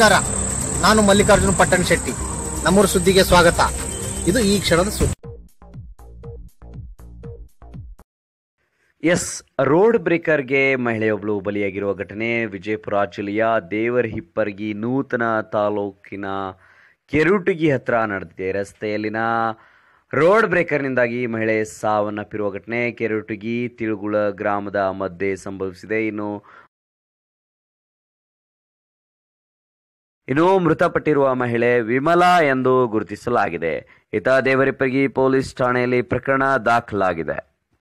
ನಮಸ್ಕಾರ ನಾನು ಮಲ್ಲಿಕಾರ್ಜುನ ಪಟ್ಟಣ ಶೆಟ್ಟಿ ನಮ್ಮೂರು ಸುದ್ದಿಗೆ ಸ್ವಾಗತ ಇದು ಈ ಕ್ಷಣದ ಸುದ್ದಿ ಎಸ್ ರೋಡ್ ಬ್ರೇಕರ್ಗೆ ಮಹಿಳೆಯೊಬ್ಬಳು ಬಲಿಯಾಗಿರುವ ಘಟನೆ ವಿಜಯಪುರ ಜಿಲ್ಲೆಯ ದೇವರಹಿಪ್ಪರ್ಗಿ ನೂತನ ತಾಲೂಕಿನ ಕೆರುಟಗಿ ಹತ್ರ ನಡೆದಿದೆ ರಸ್ತೆಯಲ್ಲಿನ ರೋಡ್ ಬ್ರೇಕರ್ನಿಂದಾಗಿ ಮಹಿಳೆ ಸಾವನ್ನಪ್ಪಿರುವ ಘಟನೆ ಕೆರುಟಗಿ ತಿಳುಗುಳ ಗ್ರಾಮದ ಮಧ್ಯೆ ಸಂಭವಿಸಿದೆ ಇನ್ನು ಇನ್ನು ಮೃತಪಟ್ಟಿರುವ ಮಹಿಳೆ ವಿಮಲಾ ಎಂದು ಗುರುತಿಸಲಾಗಿದೆ ಈತ ದೇವರಿಪ್ಪರ್ಗಿ ಪೊಲೀಸ್ ಠಾಣೆಯಲ್ಲಿ ಪ್ರಕರಣ ದಾಖಲಾಗಿದೆ